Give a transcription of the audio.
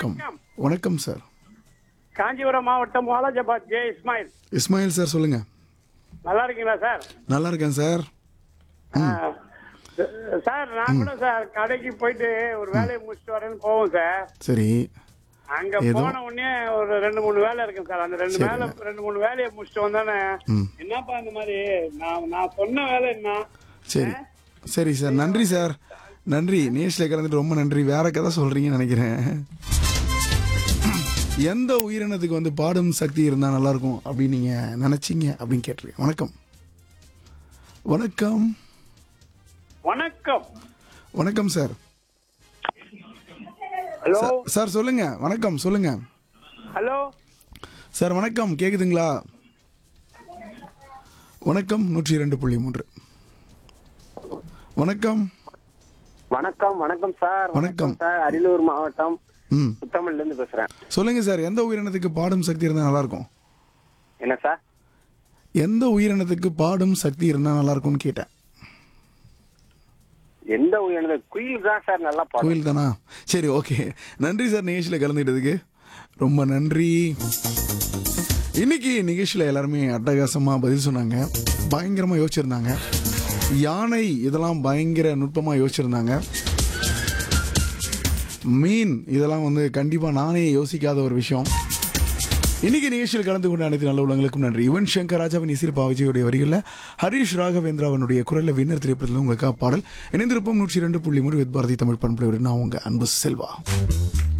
வணக்கம் வணக்கம் சார் காஞ்சிபுரம் மாவட்டம் வாலாஜாபாத் ஜே இஸ்மாயில் இஸ்மாயில் சார் சொல்லுங்க நல்லா இருக்கீங்களா சார் நல்லா இருக்கேன் சார் ஆ, சார் நான் கூட சார் கடைக்கு போயிட்டு ஒரு வேலையை முடிச்சுட்டு வரேன்னு போவோம் சார் சரி அங்க ஏதோ- போன உடனே ஒரு ரெண்டு மூணு வேலை இருக்கு சார் அந்த ரெண்டு வேலை ரெண்டு மூணு வேலையை முடிச்சுட்டு வந்தானே ம். என்னப்பா இந்த மாதிரி நான் நான் சொன்ன வேலை என்ன சரி சரி சார் நன்றி சார் நன்றி நேஷில் கலந்துட்டு ரொம்ப நன்றி வேற கதை சொல்றீங்கன்னு நினைக்கிறேன் எந்த உயிரினத்துக்கு வந்து பாடும் சக்தி இருந்தால் நல்லா இருக்கும் அப்படின்னு நீங்க நினைச்சீங்க அப்படின்னு கேட்டிருக்கேன் வணக்கம் வணக்கம் வணக்கம் வணக்கம் சார் ஹலோ சார், சார் சொல்லுங்க வணக்கம் சொல்லுங்க ஹலோ சார் வணக்கம் கேக்குதுங்களா வணக்கம் நூற்றி இரண்டு புள்ளி மூன்று வணக்கம் வணக்கம் வணக்கம் சார் வணக்கம். சார் அரியலூர் மாவட்டம் ம் புத்தமிழ்ல இருந்து பேசுறேன் சொல்லுங்க சார் எந்த உயிரினத்துக்கு பாடும் சக்தி இருந்தால் நல்லா இருக்கும் என்ன சார் எந்த உயிரினத்துக்கு பாடும் சக்தி இருந்தால் நல்லா இருக்கும்னு கேட்டேன் எந்த உயர்ந்த குயில் தான் சார் நல்லா பாடும் கோயில் தானா சரி ஓகே நன்றி சார் நிகழ்ச்சியில் கலந்துக்கிட்டதுக்கு ரொம்ப நன்றி இன்னைக்கு நிகழ்ச்சியில் எல்லாருமே அட்டகாசமாக பதில் சொன்னாங்க பயங்கரமாக யோசிச்சிருந்தாங்க யானை இதெல்லாம் பயங்கர நுட்பமாக யோசிச்சிருந்தாங்க மீன் இதெல்லாம் வந்து கண்டிப்பாக நானே யோசிக்காத ஒரு விஷயம் இன்னைக்கு நிகழ்ச்சியில் கலந்து கொண்ட அனைத்து நல்ல உள்ளங்களுக்கும் நன்றி யுவன் சங்கர் ராஜாவின் இசிறுபா விஜயுடைய வரிகளில் ஹரிஷ் ராகவேந்திராவனுடைய குரலில் வின்னர் திரைப்படத்தில் உங்களுக்காக பாடல் இணைந்திருப்போம் நூற்றி இரண்டு புள்ளி மூணு வித் பாரதி தமிழ் பண்புடைய நான் உங்க அன்பு செல்வா